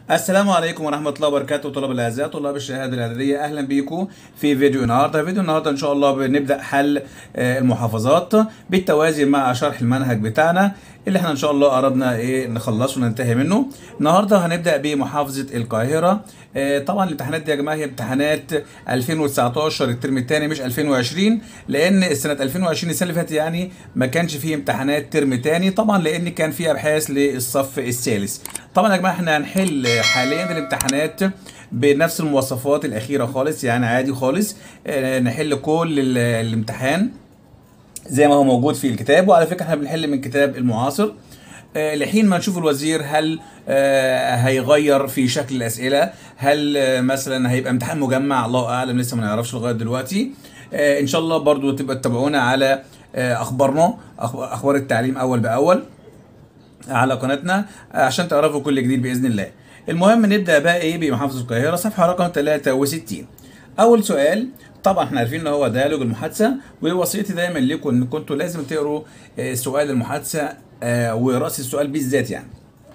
السلام عليكم ورحمة الله وبركاته طلاب الأعزاء طلاب الشهادة الإعدادية أهلا بيكم في فيديو النهاردة فيديو النهاردة إن شاء الله بنبدأ حل آه، المحافظات بالتوازي مع شرح المنهج بتاعنا اللي احنا إن شاء الله قربنا إيه نخلصه وننتهي منه النهاردة هنبدأ بمحافظة القاهرة آه، طبعا الامتحانات دي يا جماعة هي امتحانات 2019 الترم الثاني مش 2020 لأن السنة 2020 السنة اللي فاتت يعني ما كانش فيه امتحانات ترم ثاني طبعا لأن كان في أبحاث للصف الثالث طبعا يا جماعه احنا هنحل حاليا الامتحانات بنفس المواصفات الاخيره خالص يعني عادي خالص آه، نحل كل ال- الامتحان زي ما هو موجود في الكتاب وعلى فكره احنا بنحل من كتاب المعاصر آه، لحين ما نشوف الوزير هل آه، هيغير في شكل الاسئله هل آه، مثلا هيبقى امتحان مجمع الله اعلم لسه ما نعرفش لغايه دلوقتي آه، ان شاء الله برضو تبقى تتابعونا على آه، اخبارنا أخ- اخبار التعليم اول باول على قناتنا عشان تعرفوا كل جديد باذن الله. المهم نبدا بقى ايه بمحافظه القاهره صفحه رقم 63. اول سؤال طبعا احنا عارفين ان هو ديالوج المحادثه ووصيتي دايما لكم ان كنتوا لازم تقروا آه، سؤال المحادثه آه، وراس السؤال بالذات يعني.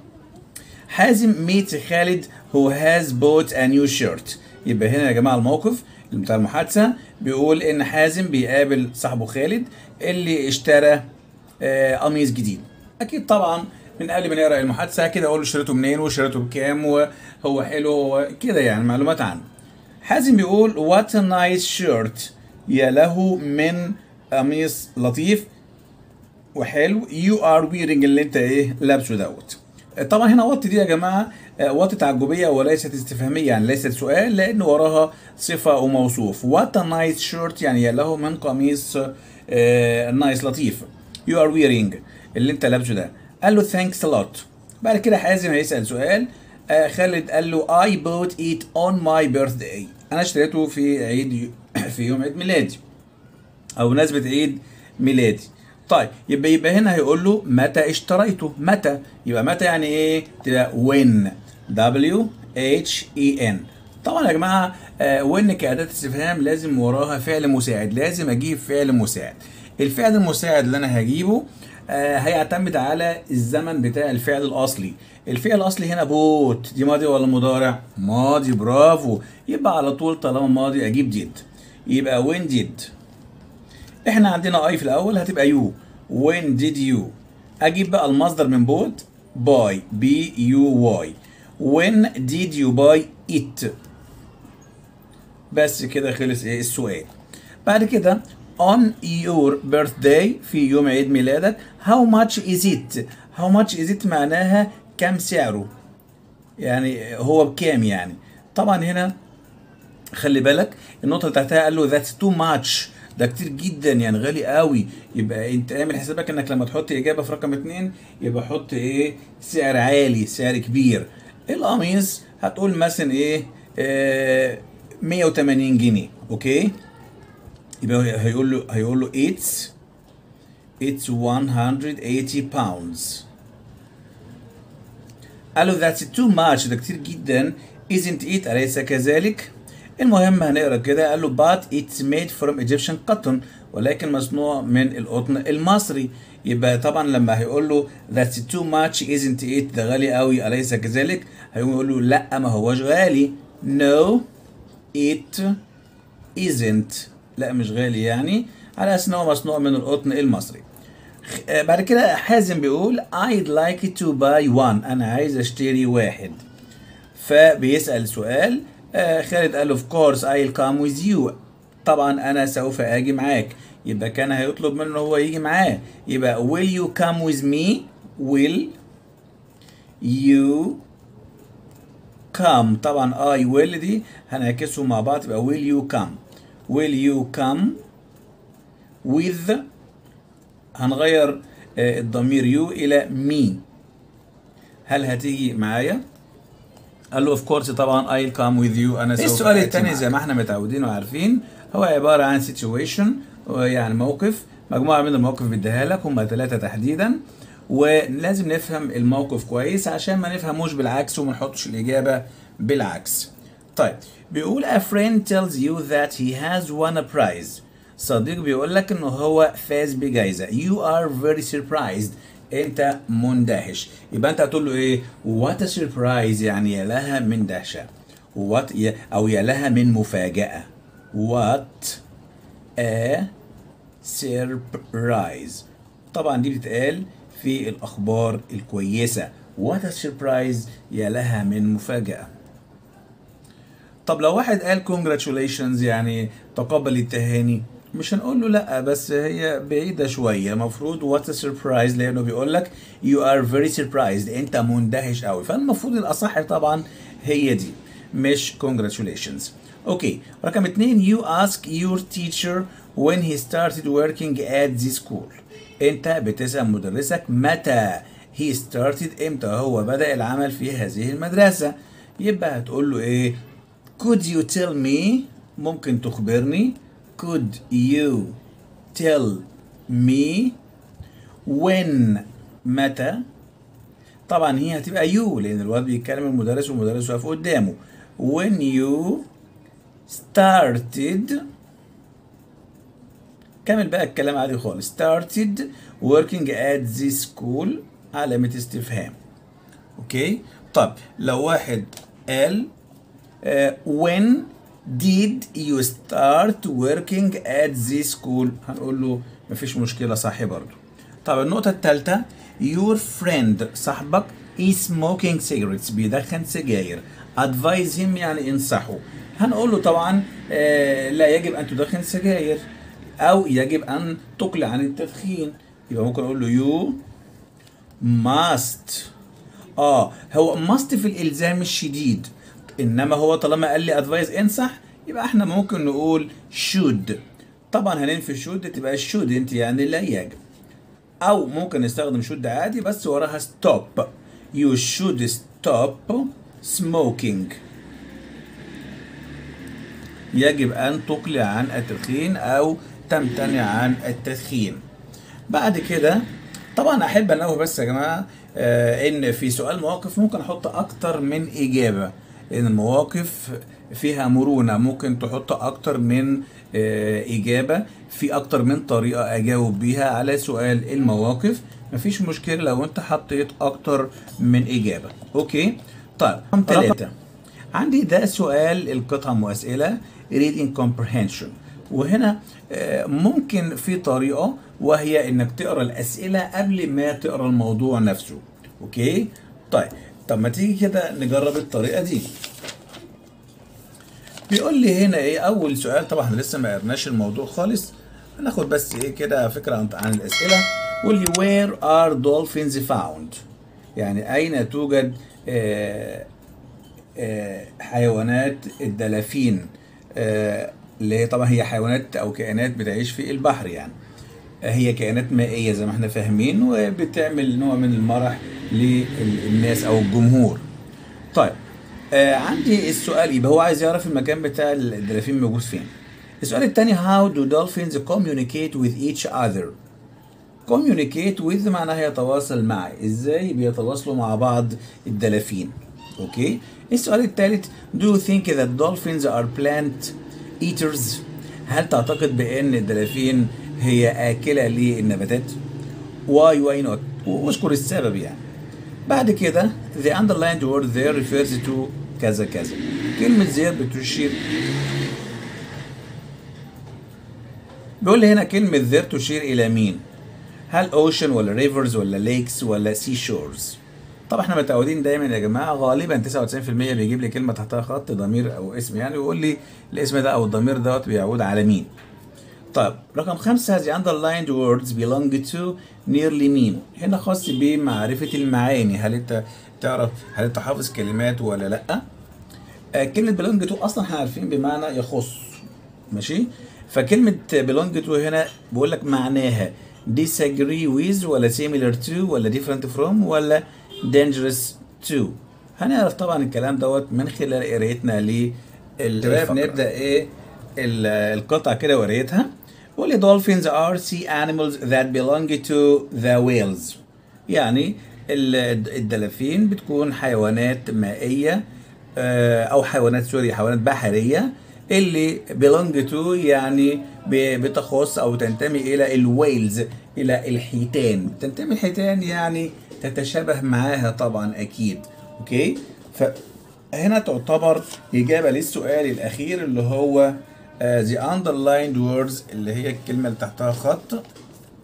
حازم ميت خالد who has bought a new shirt يبقى هنا يا جماعه الموقف بتاع المحادثه بيقول ان حازم بيقابل صاحبه خالد اللي اشترى آه، قميص جديد اكيد طبعا من قبل ما نقرا المحادثه كده اقول له اشتريته منين واشتريته بكام وهو حلو هو كده يعني معلومات عنه حازم بيقول وات a nice shirt يا له من قميص لطيف وحلو يو ار ويرنج اللي انت ايه لابسه دوت طبعا هنا وات دي يا جماعه آه، وات تعجبيه وليست استفهاميه يعني ليست سؤال لان وراها صفه وموصوف وات ا نايس شيرت يعني يا له من قميص نايس لطيف يو ار ويرنج اللي انت لابسه ده قال له ثانكس لوت بعد كده حازم هيسال سؤال آه، خالد قال له اي بوت ات اون ماي بيرثداي انا اشتريته في عيد في يوم عيد ميلادي او بمناسبه عيد ميلادي طيب يبقى يبقى هنا هيقول له متى اشتريته متى يبقى متى يعني ايه تبقى when W H E N طبعا يا جماعه آه when كاداه استفهام لازم وراها فعل مساعد لازم اجيب فعل مساعد الفعل المساعد اللي انا هجيبه آه هيعتمد على الزمن بتاع الفعل الاصلي الفعل الاصلي هنا بوت دي ماضي ولا مضارع ماضي برافو يبقى على طول طالما ماضي اجيب ديد يبقى when did احنا عندنا اي في الاول هتبقى يو when did you اجيب بقى المصدر من بوت باي بي يو واي when did you buy it بس كده خلص ايه السؤال بعد كده on your birthday في يوم عيد ميلادك how much is it how much is it معناها كم سعره يعني هو بكام يعني طبعا هنا خلي بالك النقطه اللي تحتها قال له ذاتس تو ماتش ده كتير جدا يعني غالي قوي يبقى انت اعمل حسابك انك لما تحط اجابه في رقم اتنين يبقى حط ايه سعر عالي سعر كبير القميص هتقول مثلا ايه آه 180 جنيه اوكي يبقى هيقول له هيقول له it's it's 180 pounds قال له that's too much ده كتير جدا isn't it أليس كذلك؟ المهم هنقرا كده قال له but it's made from Egyptian cotton ولكن مصنوع من القطن المصري يبقى طبعا لما هيقول له that's too much isn't it ده غالي قوي أليس كذلك؟ هيقول له لا ما هوش غالي no it isn't لا مش غالي يعني على اساس ان هو مصنوع من القطن المصري آه، بعد كده حازم بيقول I'd like to buy one أنا عايز أشتري واحد فبيسأل سؤال آه، خالد قال له of course I'll come with you طبعا أنا سوف آجي معاك يبقى كان هيطلب منه هو يجي معاه يبقى will you come with me will you come طبعا I will دي هنعكسهم مع بعض يبقى will you come will you come with هنغير آه، الضمير يو الى مي هل هتيجي معايا قال له اوف كورس طبعا I'll come with you انا سوف السؤال آتي الثاني معك. زي ما احنا متعودين وعارفين هو عباره عن سيتويشن يعني موقف مجموعه من المواقف بيديها لك هم ثلاثه تحديدا ولازم نفهم الموقف كويس عشان ما نفهموش بالعكس وما نحطش الاجابه بالعكس طيب بيقول a friend tells you that he has won a prize صديق بيقول لك انه هو فاز بجائزة you are very surprised انت مندهش يبقى انت هتقول له ايه وات سربرايز يعني يا لها من دهشه وات او يا لها من مفاجاه وات ا سربرايز طبعا دي بتتقال في الاخبار الكويسه وات سربرايز يا لها من مفاجاه طب لو واحد قال congratulations يعني تقبل التهاني مش هنقول له لا بس هي بعيدة شوية المفروض وات سربرايز لأنه بيقول لك you are very surprised أنت مندهش قوي فالمفروض الأصح طبعا هي دي مش congratulations اوكي رقم اتنين you ask your teacher when he started working at the school انت بتسأل مدرسك متى he started امتى هو بدأ العمل في هذه المدرسة يبقى هتقول له ايه could you tell me ممكن تخبرني could you tell me when متى طبعا هي هتبقى you لان الواد بيتكلم المدرس والمدرس واقف قدامه when you started كمل بقى الكلام عادي خالص started working at the school علامة استفهام اوكي طب لو واحد قال uh, when did you start working at the school هنقول له مفيش مشكلة صح برضو طب النقطة الثالثة your friend صاحبك is smoking cigarettes بيدخن سجاير advise him يعني انصحه هنقول له طبعا آه لا يجب ان تدخن سجاير او يجب ان تقلع عن التدخين يبقى ممكن اقول له you must اه هو must في الالزام الشديد انما هو طالما قال لي ادفايس انصح يبقى احنا ممكن نقول should طبعا هننفي should تبقى shouldn't يعني لا يجب او ممكن نستخدم should عادي بس وراها stop you should stop smoking يجب ان تقلع عن التدخين او تمتنع عن التدخين بعد كده طبعا احب انوه بس يا جماعه آه ان في سؤال مواقف ممكن احط اكتر من اجابه لان المواقف فيها مرونه ممكن تحط اكتر من آه اجابه في اكتر من طريقه اجاوب بيها على سؤال المواقف مفيش مشكله لو انت حطيت اكتر من اجابه اوكي طيب رقم ثلاثة عندي ده سؤال القطعة وأسئلة reading comprehension وهنا ممكن في طريقة وهي انك تقرا الأسئلة قبل ما تقرا الموضوع نفسه اوكي طيب طب ما تيجي كده نجرب الطريقة دي بيقول لي هنا ايه اول سؤال طبعا احنا لسه ما قرناش الموضوع خالص هناخد بس ايه كده فكرة عن, عن الأسئلة بيقول لي where are dolphins found يعني أين توجد آه آه حيوانات الدلافين آه اللي هي طبعا هي حيوانات او كائنات بتعيش في البحر يعني هي كائنات مائيه زي ما احنا فاهمين وبتعمل نوع من المرح للناس او الجمهور طيب آه عندي السؤال يبقى هو عايز يعرف المكان بتاع الدلافين موجود فين السؤال الثاني how do dolphins communicate with each other communicate with معناها يتواصل مع ازاي بيتواصلوا مع بعض الدلافين اوكي السؤال الثالث do you think that dolphins are plant eaters هل تعتقد بان الدلافين هي آكلة للنباتات why why not واذكر السبب يعني بعد كده the underlined word there refers to كذا كذا كلمة there بتشير بيقول لي هنا كلمة there تشير إلى مين؟ هل ocean ولا rivers ولا lakes ولا sea shores؟ طبعا احنا متعودين دايما يا جماعه غالبا 99% بيجيب لي كلمه تحتها خط ضمير او اسم يعني ويقول لي الاسم ده او الضمير دوت بيعود على مين. طيب رقم خمسة the underlined words belong to nearly مين؟ هنا خاص بمعرفة المعاني هل انت تعرف هل انت حافظ كلمات ولا لا؟ آه كلمة belong to اصلا احنا عارفين بمعنى يخص ماشي؟ فكلمة belong to هنا بقول لك معناها disagree with ولا similar to ولا different from ولا dangerous to هنعرف طبعا الكلام دوت من خلال قرايتنا للفقرة نبدا ايه القطعه كده وقرايتها بيقول لي dolphins are sea animals that belong to the whales يعني الدلافين بتكون حيوانات مائيه او حيوانات سوري حيوانات بحريه اللي belong to يعني بتخص او تنتمي الى الويلز الى الحيتان تنتمي الحيتان يعني تتشابه معاها طبعا اكيد اوكي فهنا تعتبر اجابه للسؤال الاخير اللي هو uh, the underlined words اللي هي الكلمه اللي تحتها خط uh,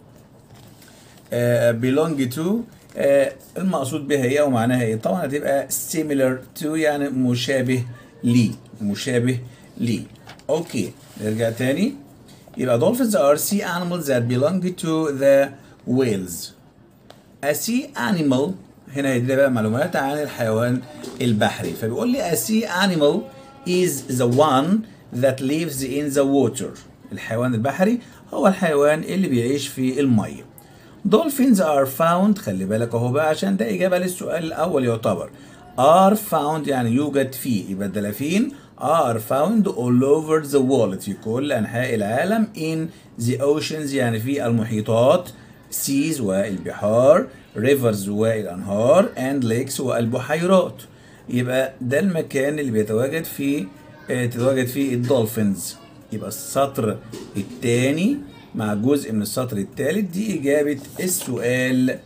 belong to uh, المقصود بها ايه ومعناها ايه طبعا هتبقى similar to يعني مشابه لي مشابه لي اوكي نرجع تاني يبقى dolphins are sea animals that belong to the whales a sea animal هنا يدينا بقى معلومات عن الحيوان البحري فبيقول لي a sea animal is the one that lives in the water الحيوان البحري هو الحيوان اللي بيعيش في المية dolphins are found خلي بالك اهو بقى عشان ده إجابة للسؤال الأول يعتبر are found يعني يوجد فيه يبقى الدلافين are found all over the world في كل أنحاء العالم in the oceans يعني في المحيطات seas والبحار rivers والأنهار and lakes والبحيرات يبقى ده المكان اللي بيتواجد فيه اه تتواجد فيه الدولفينز يبقى السطر الثاني مع جزء من السطر الثالث دي إجابة السؤال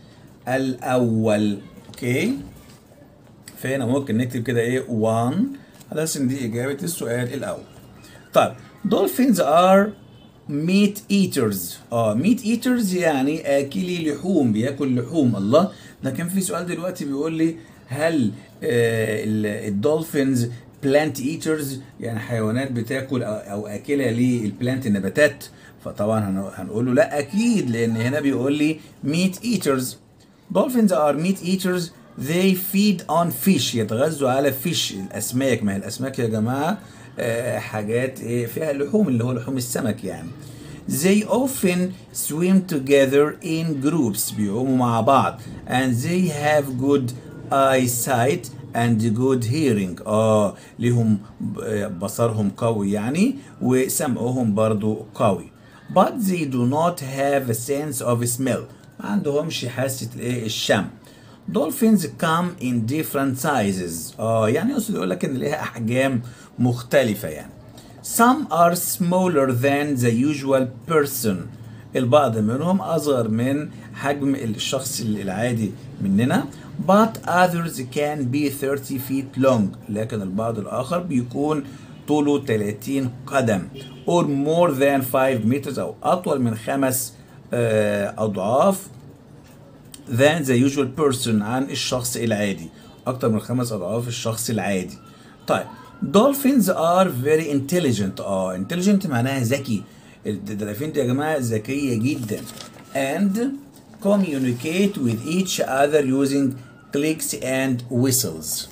الأول أوكي فهنا ممكن نكتب كده إيه 1 على أساس إن دي إجابة السؤال الأول طيب dolphins are meat eaters اه meat eaters يعني آكلي لحوم بياكل لحوم الله ده كان في سؤال دلوقتي بيقول لي هل آه الدولفينز بلانت ايترز يعني حيوانات بتاكل او اكله للبلانت النباتات فطبعا هنقول له لا اكيد لان هنا بيقول لي meat eaters dolphins are meat eaters they feed on fish يتغذوا على fish الاسماك ما هي الاسماك يا جماعه آه حاجات إيه فيها لحوم اللي هو لحوم السمك يعني they often swim together in groups بيعوموا مع بعض and they have good eyesight and good hearing اه ليهم بصرهم قوي يعني وسمعهم برضو قوي but they do not have a sense of smell ما عندهمش حاسة الايه الشم dolphins come in different sizes اه يعني يقصد يقول لك ان ليها احجام مختلفة يعني some are smaller than the usual person البعض منهم اصغر من حجم الشخص العادي مننا but others can be 30 feet long لكن البعض الآخر بيكون طوله 30 قدم or more than 5 meters أو أطول من خمس أضعاف than the usual person عن الشخص العادي أكتر من خمس أضعاف الشخص العادي طيب dolphins are very intelligent اه intelligent معناها ذكي الدلافين دي يا جماعة ذكية جدا and communicate with each other using clicks and whistles.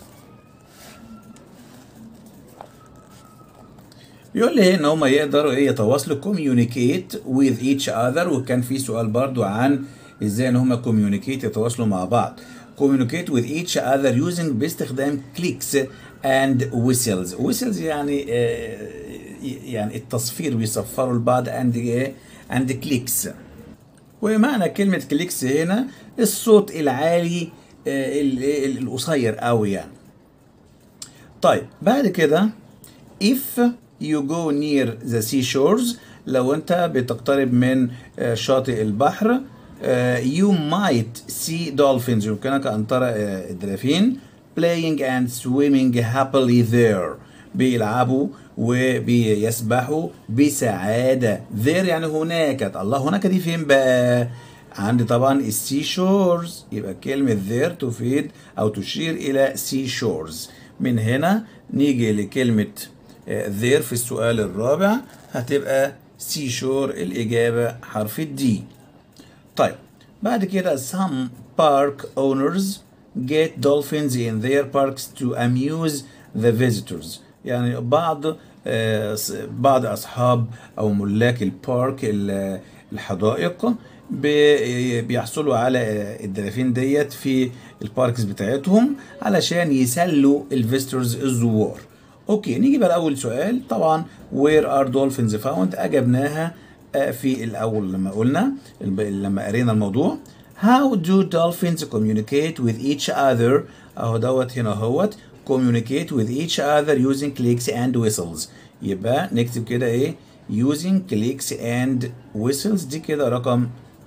بيقول لي ان هم يقدروا ايه يتواصلوا communicate with each other وكان في سؤال برضو عن ازاي ان هم communicate يتواصلوا مع بعض communicate with each other using باستخدام clicks and whistles whistles يعني آه يعني التصفير بيصفروا لبعض and ايه and clicks ومعنى كلمة كليكس هنا الصوت العالي القصير قوي يعني طيب بعد كده if you go near the seashores لو انت بتقترب من شاطئ البحر you might see dolphins يمكنك ان ترى الدلافين playing and swimming happily there بيلعبوا وبيسبحوا بسعادة there يعني هناك الله هناك دي فين بقى عندي طبعا السي شورز يبقى كلمة there تفيد أو تشير إلى سي شورز من هنا نيجي لكلمة there في السؤال الرابع هتبقى سي شور الإجابة حرف الدي طيب بعد كده some park owners get dolphins in their parks to amuse the visitors يعني بعض بعض اصحاب او ملاك البارك الحدائق بيحصلوا على الدلافين ديت في الباركس بتاعتهم علشان يسلوا الفيسترز الزوار اوكي نيجي بقى لاول سؤال طبعا where are dolphins found اجبناها في الاول لما قلنا لما قرينا الموضوع how do dolphins communicate with each other اهو دوت هنا اهوت communicate with each other using clicks and whistles يبقى نكتب كده ايه using clicks and whistles دي كده رقم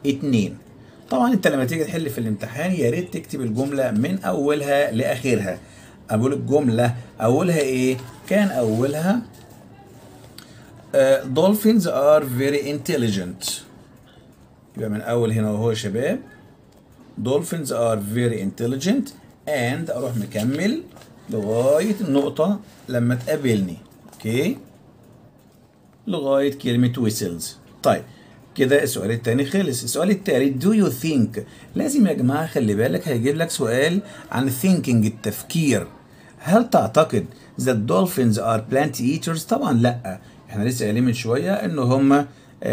اتنين طبعا انت لما تيجي تحل في الامتحان يا ريت تكتب الجملة من اولها لاخرها اقول الجملة اولها ايه كان اولها uh, dolphins are very intelligent يبقى من اول هنا وهو يا شباب dolphins are very intelligent and اروح مكمل لغاية النقطة لما تقابلني اوكي لغاية كلمة whistles طيب كده السؤال التاني خلص السؤال التالت do you think لازم يا جماعة خلي بالك هيجيب لك سؤال عن thinking التفكير هل تعتقد that dolphins are plant eaters طبعا لا احنا لسه قايلين من شوية ان هم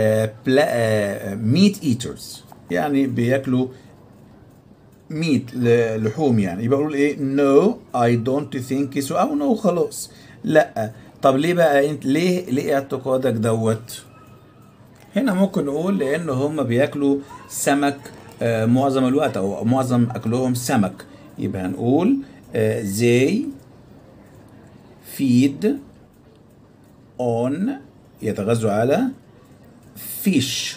ميت ايترز يعني بياكلوا ميت لحوم يعني يبقى اقول ايه نو اي دونت ثينك سو او نو خلاص لا طب ليه بقى انت ليه ليه اعتقادك دوت هنا ممكن نقول لان هم بياكلوا سمك آه معظم الوقت او معظم اكلهم سمك يبقى هنقول آه they feed on يتغذوا على fish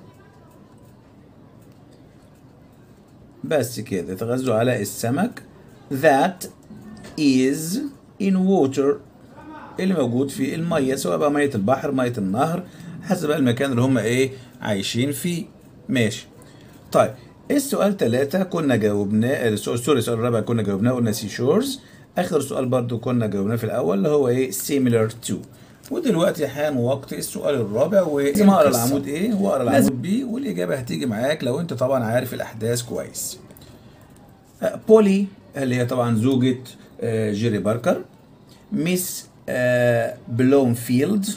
بس كده يتغذوا على السمك that is in water اللي موجود في المية سواء بقى مية البحر مية النهر حسب المكان اللي هم ايه عايشين فيه ماشي طيب السؤال ثلاثة كنا جاوبناه سوري السؤال الرابع كنا جاوبناه قلنا سي شورز آخر سؤال برضو كنا جاوبناه في الأول اللي هو ايه similar to ودلوقتي حان وقت السؤال الرابع ولازم اقرا العمود ايه واقرا العمود بي والاجابه هتيجي معاك لو انت طبعا عارف الاحداث كويس بولي اللي هي طبعا زوجة جيري باركر ميس بلومفيلد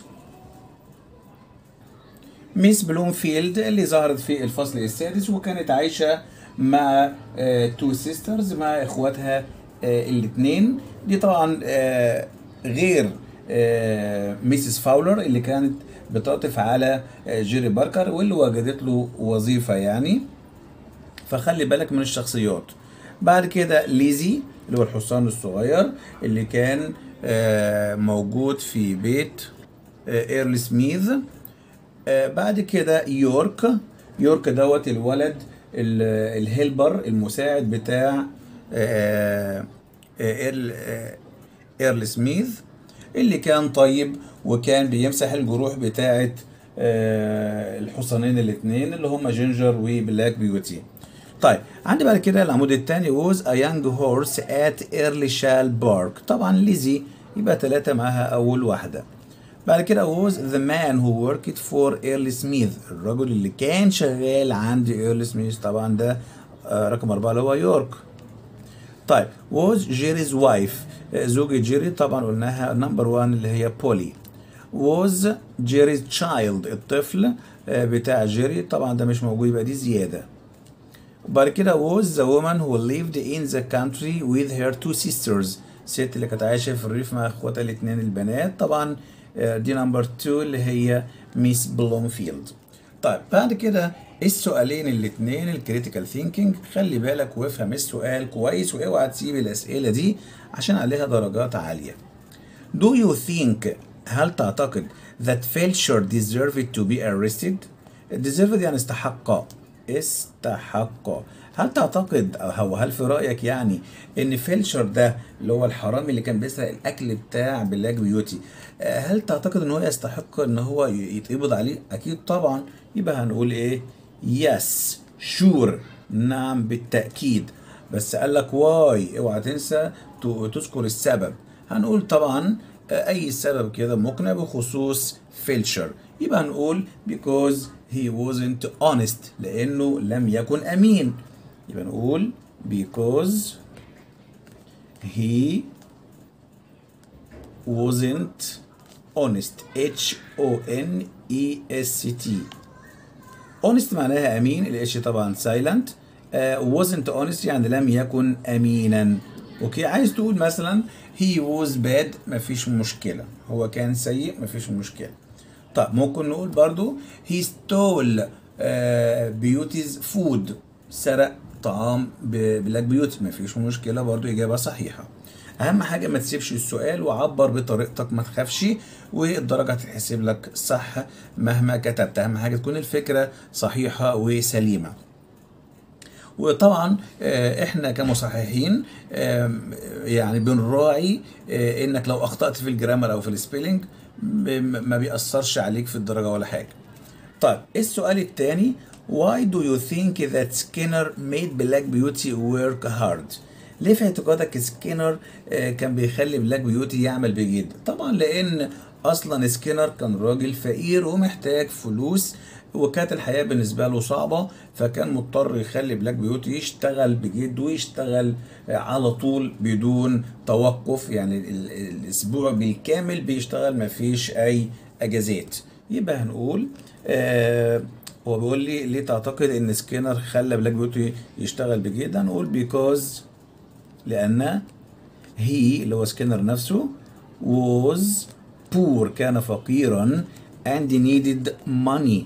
ميس بلومفيلد اللي ظهرت في الفصل السادس وكانت عايشة مع تو سيسترز مع اخواتها الاثنين دي طبعا غير ميسيس فاولر اللي كانت بتعطف على جيري باركر واللي وجدت له وظيفة يعني فخلي بالك من الشخصيات بعد كده ليزي اللي هو الحصان الصغير اللي كان موجود في بيت ايرل سميث بعد كده يورك يورك دوت الولد الهيلبر المساعد بتاع ايرل ايرل سميث اللي كان طيب وكان بيمسح الجروح بتاعه الحصانين الاثنين اللي هم جينجر وبلاك بيوتي طيب عندي بعد كده العمود الثاني was a young horse at early shall bark طبعا ليزي يبقى ثلاثة معاها أول واحدة بعد كده was the man who worked for early smith الرجل اللي كان شغال عند early smith طبعا ده رقم أربعة اللي هو يورك طيب was Jerry's wife زوجة جيري طبعا قلناها نمبر 1 اللي هي بولي was Jerry's child الطفل بتاع جيري طبعا ده مش موجود يبقى دي زيادة وبعد كده was the woman who lived in the country with her two sisters الست اللي كانت عايشة في الريف مع اخواتها الاثنين البنات طبعا دي نمبر 2 اللي هي ميس بلومفيلد طيب بعد كده السؤالين الاثنين الكريتيكال ثينكينج خلي بالك وافهم السؤال كويس واوعى تسيب الاسئله دي عشان عليها درجات عاليه Do you think هل تعتقد that Felcher deserved to be arrested deserved يعني استحق استحق هل تعتقد او هل في رايك يعني ان فيلشر ده اللي هو الحرامي اللي كان بيسرق الاكل بتاع بلاك بيوتي هل تعتقد ان هو يستحق ان هو يتقبض عليه اكيد طبعا يبقى هنقول ايه يس شور نعم بالتاكيد بس قال لك واي اوعى تنسى تذكر السبب هنقول طبعا اي سبب كده مقنع بخصوص فيلشر يبقى هنقول because he wasn't honest لانه لم يكن امين يبقى نقول because he wasn't honest H O N E S T honest معناها امين الاتش طبعا silent uh, wasn't honest يعني لم يكن امينا اوكي عايز تقول مثلا he was bad مفيش مشكله هو كان سيء مفيش مشكله طب ممكن نقول برضو he stole uh, beauty's food سرق طعام بلاك بيوتي مفيش مشكله برضو اجابه صحيحه اهم حاجه ما تسيبش السؤال وعبر بطريقتك ما تخافش والدرجه هتتحسب لك صح مهما كتبت اهم حاجه تكون الفكره صحيحه وسليمه وطبعا آه، احنا كمصححين آم، يعني بنراعي آه، انك لو اخطات في الجرامر او في السبيلنج م- ما بيأثرش عليك في الدرجه ولا حاجه طيب السؤال الثاني why do you think that Skinner made Black Beauty work hard ليه في اعتقادك سكينر آه، كان بيخلي بلاك بيوتي يعمل بجد طبعا لان اصلا سكينر كان راجل فقير ومحتاج فلوس وكانت الحياة بالنسبة له صعبة فكان مضطر يخلي بلاك بيوتي يشتغل بجد ويشتغل آه، على طول بدون توقف يعني ال- ال- الأسبوع بالكامل بيشتغل مفيش أي أجازات يبقى هنقول آه هو بيقول لي ليه تعتقد ان سكينر خلى بلاك بيوتي يشتغل بجد هنقول بيكوز لان هي اللي هو سكينر نفسه was poor كان فقيرا and needed money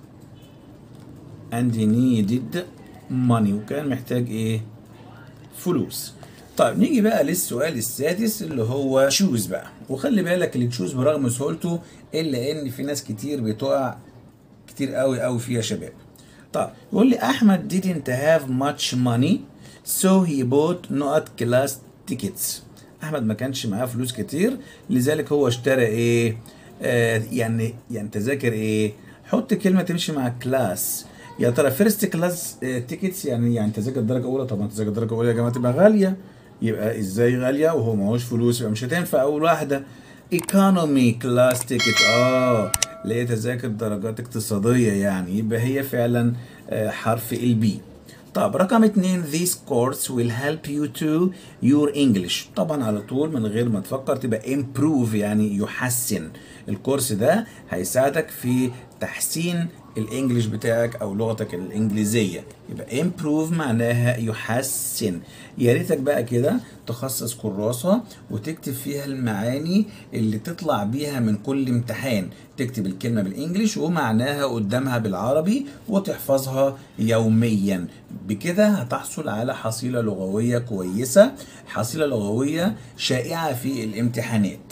and needed money وكان محتاج ايه فلوس طيب نيجي بقى للسؤال السادس اللي هو تشوز بقى وخلي بالك اللي تشوز برغم سهولته الا ان في ناس كتير بتقع كتير قوي قوي فيها شباب طيب يقول لي احمد didn't have much money so he bought not class tickets احمد ما كانش معاه فلوس كتير لذلك هو اشترى ايه آه يعني يعني تذاكر ايه حط كلمه تمشي مع كلاس يا ترى فيرست كلاس تيكتس يعني يعني تذاكر درجه اولى طبعا تذاكر درجه اولى يا جماعه تبقى غاليه يبقى ازاي غاليه وهو معهوش فلوس يبقى مش هتنفع اول واحده ايكونومي كلاس تيكت اه اللي هي تذاكر درجات اقتصاديه يعني يبقى هي فعلا آه، حرف البي طب رقم اتنين these course will help you to your English طبعا على طول من غير ما تفكر تبقى improve يعني يحسن الكورس ده هيساعدك في تحسين الانجليش بتاعك او لغتك الانجليزيه يبقى improve معناها يحسن يا ريتك بقى كده تخصص كراسه وتكتب فيها المعاني اللي تطلع بيها من كل امتحان تكتب الكلمه بالانجليش ومعناها قدامها بالعربي وتحفظها يوميا بكده هتحصل على حصيله لغويه كويسه حصيله لغويه شائعه في الامتحانات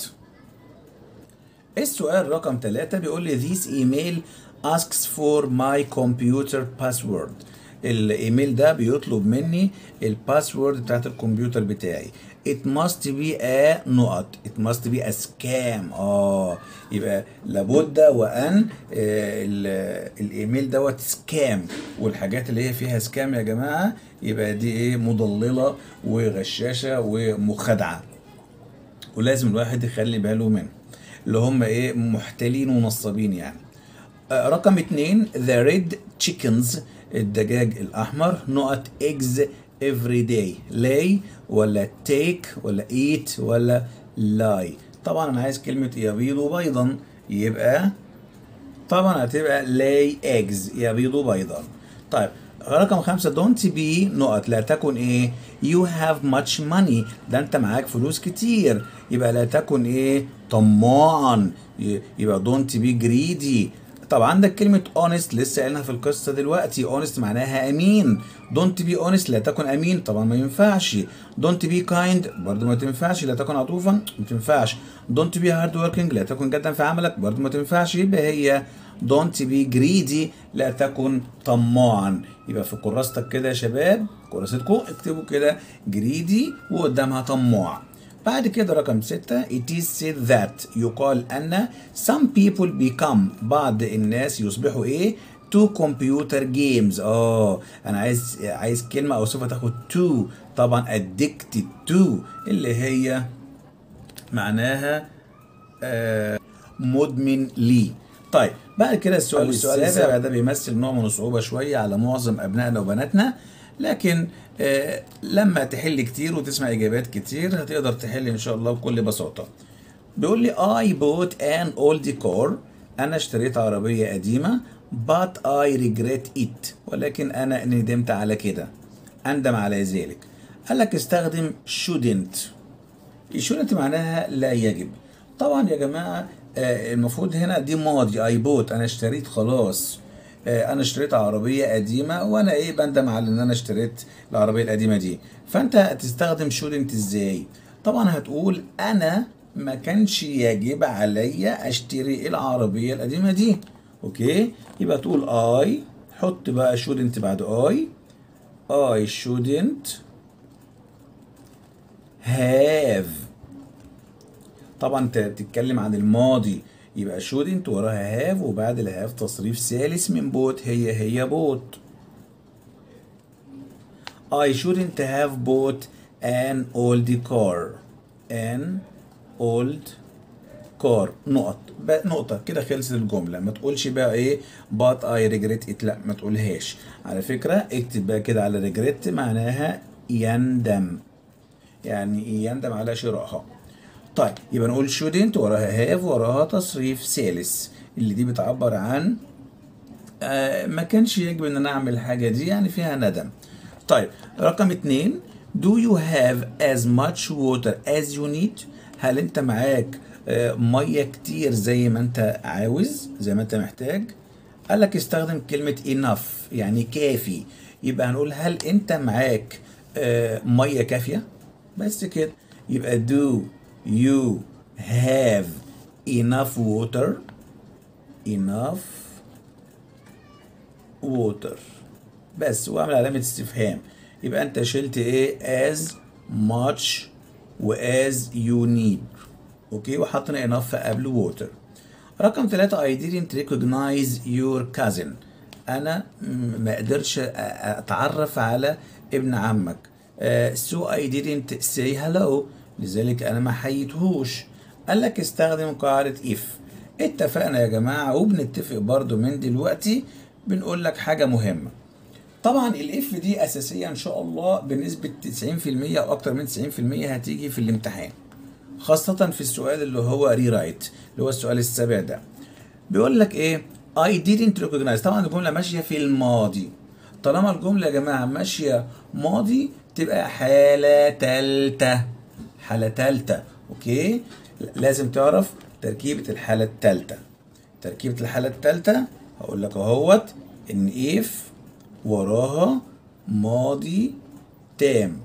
السؤال رقم ثلاثة بيقول لي this email asks for my computer password الايميل ده بيطلب مني الباسورد بتاعت الكمبيوتر بتاعي it must be a نقط it must be a scam اه يبقى لابد وان آه، ال- الايميل دوت سكام والحاجات اللي هي فيها سكام يا جماعه يبقى دي ايه مضلله وغشاشه ومخادعه ولازم الواحد يخلي باله منه اللي هم ايه محتالين ونصابين يعني آه، رقم اتنين the red chickens الدجاج الأحمر نقط eggs every day lay ولا take ولا eat ولا lie طبعا أنا عايز كلمة يبيض بيضا يبقى طبعا هتبقى lay eggs يبيض بيضا طيب رقم خمسة don't be نقط لا تكن ايه you have much money ده انت معاك فلوس كتير يبقى لا تكن ايه طماعا ي- يبقى don't be greedy طب عندك كلمة honest لسه قايلها في القصة دلوقتي honest معناها أمين don't be honest لا تكن أمين طبعا ما ينفعش don't be kind برضه ما تنفعش لا تكن عطوفا ما تنفعش don't be hard working لا تكن جدا في عملك برضه ما تنفعش يبقى هي don't be greedy لا تكن طماعا يبقى في كراستك كده يا شباب كراستكم اكتبوا كده greedy وقدامها طماع بعد كده رقم ستة it is said that يقال أن some people become بعض الناس يصبحوا إيه to computer games اه أنا عايز عايز كلمة أو صفة تاخد to طبعا addicted to اللي هي معناها آه مدمن ليه طيب بعد كده السؤال السؤال السابع السابع. ده بيمثل نوع من الصعوبة شوية على معظم أبنائنا وبناتنا لكن آه لما تحل كتير وتسمع إجابات كتير هتقدر تحل إن شاء الله بكل بساطة بيقول لي I bought an old car أنا اشتريت عربية قديمة but I regret it ولكن أنا ندمت على كده أندم على ذلك قال لك استخدم shouldn't shouldn't معناها لا يجب طبعا يا جماعة آه، المفروض هنا دي ماضي اي بوت انا اشتريت خلاص آه، انا اشتريت عربية قديمة وانا ايه بندم على ان انا اشتريت العربية القديمة دي فانت هتستخدم shouldn't ازاي طبعا هتقول انا ما كانش يجب عليا اشتري العربيه القديمه دي اوكي يبقى تقول اي حط بقى shouldn't بعد اي I shouldn't have طبعا انت بتتكلم عن الماضي يبقى shouldn't وراها have وبعد الهاف تصريف ثالث من بوت هي هي بوت I shouldn't have bought an old car an old car نقط بقى نقطة كده خلصت الجملة ما تقولش بقى ايه but I regret it لا ما تقولهاش على فكرة اكتب بقى كده على regret معناها يندم يعني ايه يندم على شرائها طيب يبقى نقول shouldn't وراها have وراها تصريف ثالث اللي دي بتعبر عن آه ما كانش يجب ان انا اعمل الحاجة دي يعني فيها ندم طيب رقم اتنين do you have as much water as you need هل انت معاك آه مية كتير زي ما انت عاوز زي ما انت محتاج قال لك استخدم كلمة enough يعني كافي يبقى هنقول هل انت معاك آه مية كافية بس كده يبقى do you have enough water enough water بس واعمل علامة استفهام يبقى انت شلت ايه as much و as you need اوكي وحطينا enough قبل water رقم ثلاثة I didn't recognize your cousin انا ما قدرتش اتعرف على ابن عمك uh, so I didn't say hello لذلك انا ما حييتهوش قال لك استخدم قاعدة if اتفقنا يا جماعة وبنتفق برضو من دلوقتي بنقول لك حاجة مهمة طبعا الاف دي اساسيه ان شاء الله بنسبه 90% او اكتر من 90% هتيجي في الامتحان خاصه في السؤال اللي هو ري رايت اللي هو السؤال السابع ده بيقول لك ايه I didn't recognize طبعا الجمله ماشيه في الماضي طالما الجمله يا جماعه ماشيه ماضي تبقى حاله تالته حاله تالته اوكي لازم تعرف تركيبه الحاله التالته تركيبه الحاله التالته هقول لك اهوت ان if وراها ماضي تام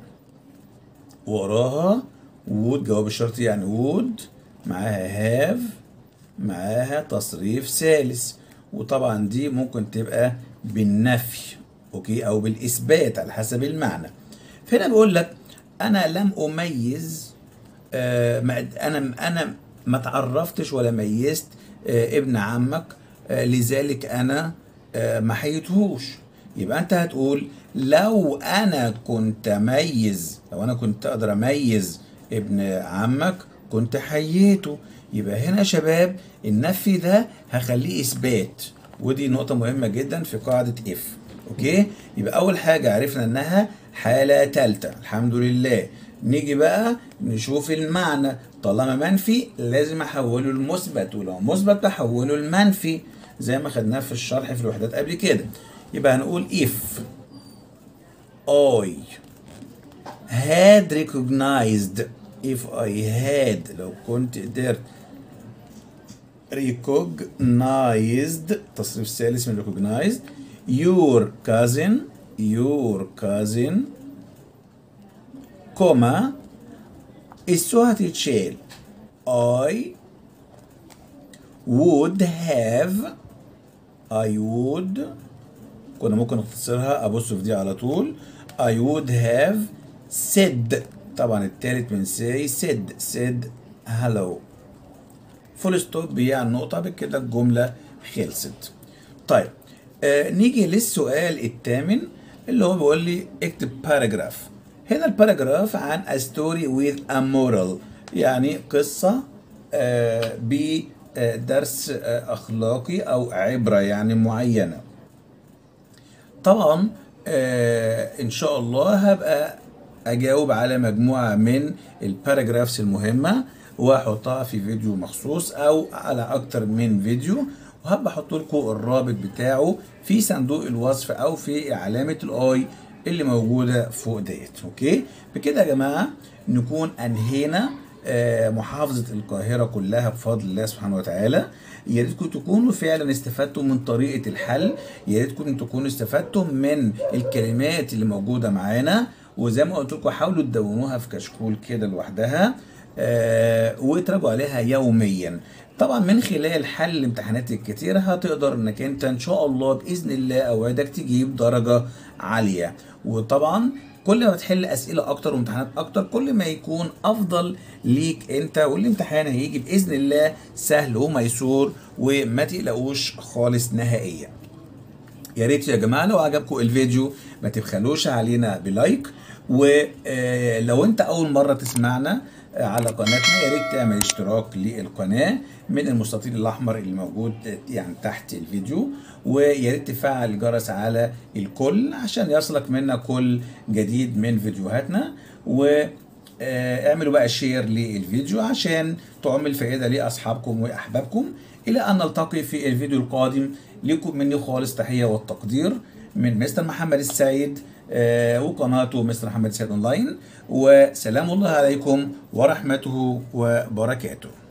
وراها وود جواب الشرطي يعني وود معاها هاف معاها تصريف ثالث وطبعا دي ممكن تبقى بالنفي اوكي او بالاثبات على حسب المعنى فهنا بيقول لك انا لم اميز آه انا انا ما تعرفتش ولا ميزت آه ابن عمك آه لذلك انا آه ما حيتهوش يبقى انت هتقول لو انا كنت اميز لو انا كنت اقدر اميز ابن عمك كنت حييته يبقى هنا يا شباب النفي ده هخليه اثبات ودي نقطة مهمة جدا في قاعدة اف اوكي يبقى اول حاجة عرفنا انها حالة تالتة الحمد لله نيجي بقى نشوف المعنى طالما منفي لازم احوله لمثبت ولو مثبت بحوله لمنفي زي ما خدناه في الشرح في الوحدات قبل كده يبقى هنقول if I had recognized if I had لو كنت قدرت recognized تصريف ثالث من recognized your cousin your cousin كوما السو هتتشال I would have I would كنا ممكن نختصرها ابص في دي على طول I would have said طبعا التالت من say said said hello فول ستوب يعني النقطة بكده الجملة خلصت طيب آه نيجي للسؤال الثامن اللي هو بيقول لي اكتب باراجراف هنا الباراجراف عن a story with a moral يعني قصة آه بدرس آه أخلاقي أو عبرة يعني معينة طبعا آه ان شاء الله هبقى اجاوب على مجموعه من الباراجرافز المهمه واحطها في فيديو مخصوص او على اكتر من فيديو وهبقى احط لكم الرابط بتاعه في صندوق الوصف او في علامه الاي اللي موجوده فوق ديت اوكي بكده يا جماعه نكون انهينا آه محافظه القاهره كلها بفضل الله سبحانه وتعالى يا ريتكم تكونوا فعلا استفدتوا من طريقه الحل يا ريتكم تكونوا استفدتوا من الكلمات اللي موجوده معانا وزي ما قلت لكم حاولوا تدونوها في كشكول كده لوحدها آه وتراجعوا عليها يوميا طبعا من خلال حل الامتحانات الكتيرة هتقدر انك انت ان شاء الله باذن الله اوعدك تجيب درجة عالية وطبعا كل ما تحل اسئله اكتر وامتحانات اكتر كل ما يكون افضل ليك انت والامتحان هيجي باذن الله سهل وميسور وما تقلقوش خالص نهائيا يا ريت يا جماعه لو عجبكم الفيديو ما تبخلوش علينا بلايك ولو انت اول مره تسمعنا على قناتنا يا ريت تعمل اشتراك للقناه من المستطيل الاحمر اللي موجود يعني تحت الفيديو ويا ريت تفعل الجرس على الكل عشان يصلك منا كل جديد من فيديوهاتنا و اعملوا بقى شير للفيديو عشان تعمل فائده لاصحابكم واحبابكم الى ان نلتقي في الفيديو القادم لكم مني خالص تحيه والتقدير من مستر محمد السيد آه وقناته مستر محمد السيد اونلاين وسلام الله عليكم ورحمته وبركاته